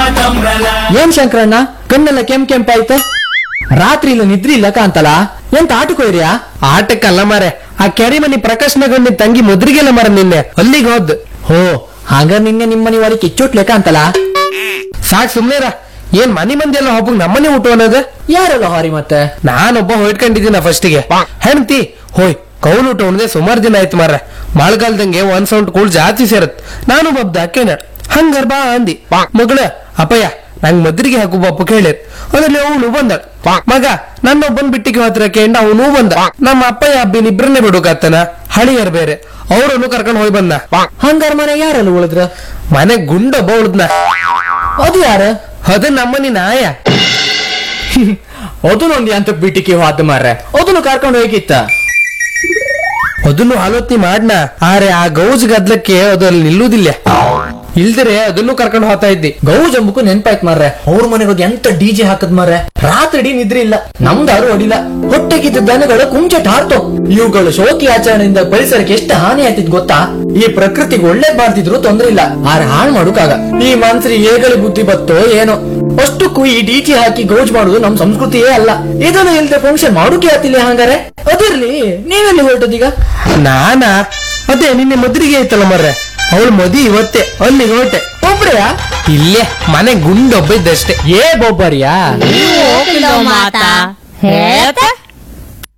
ಏನ್ ಶಂಕರಣ್ಣ ಕಣ್ಣೆಲ್ಲ ಕೆಂಪ್ ಕೆಂಪಾಯ್ತು ರಾತ್ರಿ ಇಲ್ಲ ನಿದ್ರಿ ಇಲ್ಲ ಕಾಂತಲ್ಲ ಎಂತ ಆಟಕ್ಕೋಯ್ರಿಯಾ ಆಟಕ್ಕಲ್ಲ ಮಾರೆ ಆ ಕೆರೆ ಮನಿ ಪ್ರಕಾಶ್ನ ಗಂಡಿ ತಂಗಿ ಮುದ್ರಿಗೆಲ್ಲ ಮರ ನಿನ್ನೆ ಅಲ್ಲಿಗೆ ಹೋದ್ ಹೋ ಹಾಗ ನಿನ್ನೆ ನಿಮ್ಮನಿ ಒಳಗೆ ಕಿಚ್ಚೋಟ್ ಲೆಕ್ಕ ಅಂತಲ್ಲ ಸಾಕ್ ಸುಮ್ನೆರ ಏನ್ ಮನಿ ಮಂದಿ ಎಲ್ಲ ಒಬ್ಬಗ್ ನಮ್ಮನೆ ಊಟ ಅನ್ನೋದು ಯಾರಲ್ಲ ಹಾರಿ ಮತ್ತೆ ನಾನೊಬ್ಬ ಹೊಯ್ಕೊಂಡಿದ್ದೀನ ಫಸ್ಟಿಗೆ ಹೆಣ್ತಿ ಹೋಯ್ ಕೌಲ್ ಊಟ ಉಣ್ದೆ ಸುಮಾರು ದಿನ ಆಯ್ತು ಮಾರ್ರೆ ಮಳೆಗಾಲದಂಗೆ ಒಂದ್ ಸೌಂಡ್ ಕೂಳ್ ಜಾಸ್ತಿ ಸೇರತ್ ನಾನು ಬಬ್ದ ಅಕ್ಕೇನ ಹಂಗಾರ್ ಬಾ ಅಂದಿ ಮಗಳ ಅಪ್ಪಯ್ಯ ನಂಗ್ ಮದ್ರಿಗೆ ಹಾಕು ಬಪ್ಪ ಕೇಳಿರ್ ಅದ್ರಲ್ಲಿ ಅವನು ಬಂದ ಮಗ ನನ್ನೊಬ್ಬನ್ ಬಿಟ್ಟಿಗೆ ಹತ್ರ ಕೇಂಡ ಅವನು ಬಂದ ನಮ್ಮ ಅಪ್ಪಯ್ಯ ಅಬ್ಬಿನ ಇಬ್ರನ್ನೇ ಬಿಡುಕಾತನ ಹಳಿಯರ್ ಬೇರೆ ಅವ್ರನ್ನು ಕರ್ಕೊಂಡ್ ಹೋಗಿ ಬಂದ ಹಂಗಾರ ಮನೆ ಯಾರಲ್ಲ ಉಳಿದ್ರ ಮನೆ ಗುಂಡೊಬ್ಬ ಉಳ್ದ್ನ ಅದು ಯಾರ ಅದು ನಮ್ಮನಿ ನಾಯ ಅದನ್ನೊಂದು ಅಂತ ಬಿಟ್ಟಿಗೆ ಹೋದ ಮಾರ್ರೆ ಅದನ್ನು ಕರ್ಕೊಂಡು ಹೋಗಿತ್ತ ಅದನ್ನು ಆಲೋಚನೆ ಮಾಡ್ನ ಆರೆ ಆ ಗೌಜ್ ಗದ್ಲಕ್ಕೆ ಅದು ಅಲ್ಲಿ ನಿಲ್ಲುವುದಿಲ್ಲ ಇಲ್ದಿರೆ ಅದನ್ನು ಕರ್ಕೊಂಡು ಹೋಗ್ತಾ ಇದ್ದಿ ಗೌಜ್ ಅಂಬಕು ನೆನ್ಪಾಯ್ತು ಮಾರ್ರೆ ಅವ್ರ ಮನೆಗೆ ಹೋಗಿ ಎಂತ ಡಿಜೆ ಹಾಕದ್ ಮಾರ್ರೆ ರಾತ್ರಿ ಇಡೀ ನಿದ್ರೆ ಇಲ್ಲ ನಮ್ದಾರು ಹೊಡಿಲ್ಲ ಹೊಟ್ಟೆಗಿದ್ದ ದನಗಳು ಕುಂಚಟ ಹಾರ್ತು ಇವುಗಳು ಶೋಕಿ ಆಚರಣೆಯಿಂದ ಪರಿಸರಕ್ಕೆ ಎಷ್ಟು ಹಾನಿ ಆಯ್ತಿದ್ ಗೊತ್ತಾ ಈ ಪ್ರಕೃತಿಗೆ ಒಳ್ಳೆ ಬಾರ್ತಿದ್ರು ತೊಂದ್ರೆ ಇಲ್ಲ ಆದ್ರೆ ಹಾಳು ಮಾಡೋಕಾಗ ಈ ಮನ್ಸರಿ ಹೇಗಳಿ ಬುದ್ಧಿ ಬತ್ತೋ ಏನೋ ಅಷ್ಟಕ್ಕೂ ಈ ಡಿಜೆ ಹಾಕಿ ಗೌಜ್ ಮಾಡುದು ನಮ್ ಸಂಸ್ಕೃತಿಯೇ ಅಲ್ಲ ಇದನ್ನು ಇಲ್ದೆ ಫಂಕ್ಷನ್ ಮಾಡೋಕೆ ಆತಿಲ್ಲ ಹಂಗಾರೆ ಅದಿರ್ಲಿ ನೀವೆಲ್ಲಿ ಹೊರಟದೀಗ ನಾನಾ ಅದೇ ನಿನ್ನೆ ಮದ್ರಿಗೆ ಐತಲ್ಲ ಮರ್ರೆ ಅವಳು ಮದಿ ಇವತ್ತೇ ಅಲ್ಲಿಗೆ ಹೊರಟೆ ಒಬ್ರೆಯಾ ಇಲ್ಲೇ ಮನೆ ಗುಂಡೊಬ್ಬ ಇದ್ದಷ್ಟೇ ಏ ಬೊಬ್ಬರಿಯಾ ಹೋಗಿಲ್ಲ ಮಾತಾ ಹೇಳ್ತಾ